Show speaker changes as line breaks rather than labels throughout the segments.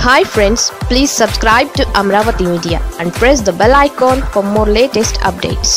hi friends please subscribe to Amaravati media and press the bell icon for more latest updates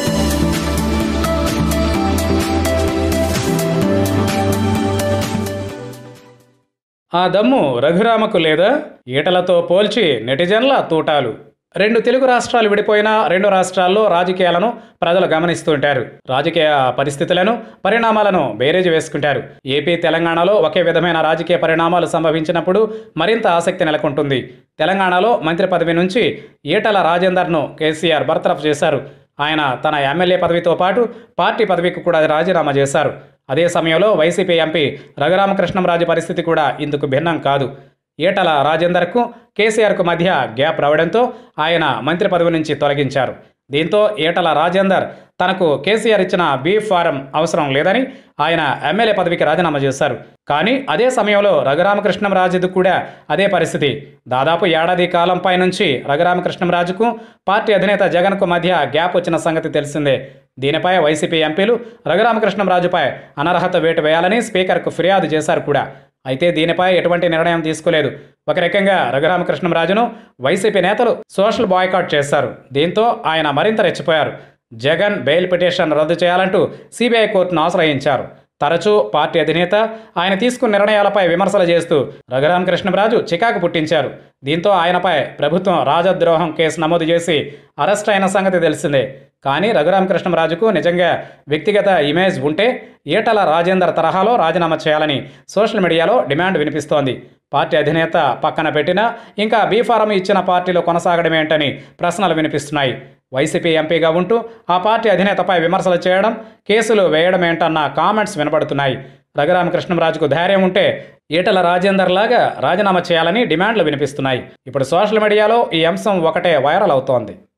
ఆ దమ్ము రఘురామకు లేదా ఈటలతో పోల్చి నెటిజన్ల తూటాలు రెండు తెలుగు రాష్ట్రాలు విడిపోయినా రెండు రాష్ట్రాల్లో రాజకీయాలను ప్రజలు గమనిస్తుంటారు రాజకీయ పరిస్థితులను పరిణామాలను బేరేజ్ వేసుకుంటారు ఏపీ తెలంగాణలో ఒకే విధమైన రాజకీయ పరిణామాలు సంభవించినప్పుడు మరింత ఆసక్తి నెలకొంటుంది తెలంగాణలో మంత్రి పదవి నుంచి ఈటల రాజేందర్ను కేసీఆర్ బర్తరఫ్ చేశారు ఆయన తన ఎమ్మెల్యే పదవితో పాటు పార్టీ పదవికి కూడా రాజీనామా చేశారు అదే సమయంలో వైసీపీ ఎంపీ రఘురామకృష్ణంరాజు పరిస్థితి కూడా ఇందుకు భిన్నం కాదు ఈటల రాజేందర్కు కేసీఆర్కు మధ్య గ్యాప్ రావడంతో ఆయన మంత్రి పదవి నుంచి తొలగించారు దీంతో ఈటల రాజేందర్ తనకు కేసీఆర్ ఇచ్చిన బీ ఫారం అవసరం లేదని ఆయన ఎమ్మెల్యే పదవికి రాజీనామా చేశారు కానీ అదే సమయంలో రఘురామకృష్ణంరాజుది కూడా అదే పరిస్థితి దాదాపు ఏడాది కాలంపై నుంచి రఘురామకృష్ణంరాజుకు పార్టీ అధినేత జగన్కు మధ్య గ్యాప్ వచ్చిన సంగతి తెలిసిందే దీనిపై వైసీపీ ఎంపీలు రఘురామకృష్ణంరాజుపై అనర్హత వేటు వేయాలని స్పీకర్కు ఫిర్యాదు చేశారు కూడా అయితే దీనిపై ఎటువంటి నిర్ణయం తీసుకోలేదు ఒక రకంగా రఘురామకృష్ణంరాజును వైసీపీ నేతలు సోషల్ బాయ్కాట్ చేశారు దీంతో ఆయన మరింత రెచ్చిపోయారు జగన్ బెయిల్ పిటిషన్ రద్దు చేయాలంటూ సిబిఐ కోర్టును ఆశ్రయించారు తరచూ పార్టీ అధినేత ఆయన తీసుకున్న నిర్ణయాలపై విమర్శలు చేస్తూ రఘురామకృష్ణరాజు చికాకు పుట్టించారు దీంతో ఆయనపై ప్రభుత్వం రాజద్రోహం కేసు నమోదు చేసి అరెస్ట్ అయిన సంగతి తెలిసిందే కానీ రఘురామకృష్ణరాజుకు నిజంగా వ్యక్తిగత ఇమేజ్ ఉంటే ఈటల రాజేందర్ తరహాలో రాజీనామా చేయాలని సోషల్ మీడియాలో డిమాండ్ వినిపిస్తోంది పార్టీ అధినేత పక్కన పెట్టినా ఇంకా బీఫారం ఇచ్చిన పార్టీలో కొనసాగడమేంటని ప్రశ్నలు వినిపిస్తున్నాయి వైసీపీ ఎంపీగా ఉంటూ ఆ పార్టీ అధినేతపై విమర్శలు చేయడం కేసులు వేయడమేంటన్న కామెంట్స్ వినబడుతున్నాయి రఘురామకృష్ణరాజుకు ధైర్యం ఉంటే ఈటల రాజేందర్ లాగా రాజీనామా చేయాలని డిమాండ్లు వినిపిస్తున్నాయి ఇప్పుడు సోషల్ మీడియాలో ఈ అంశం ఒకటే వైరల్ అవుతోంది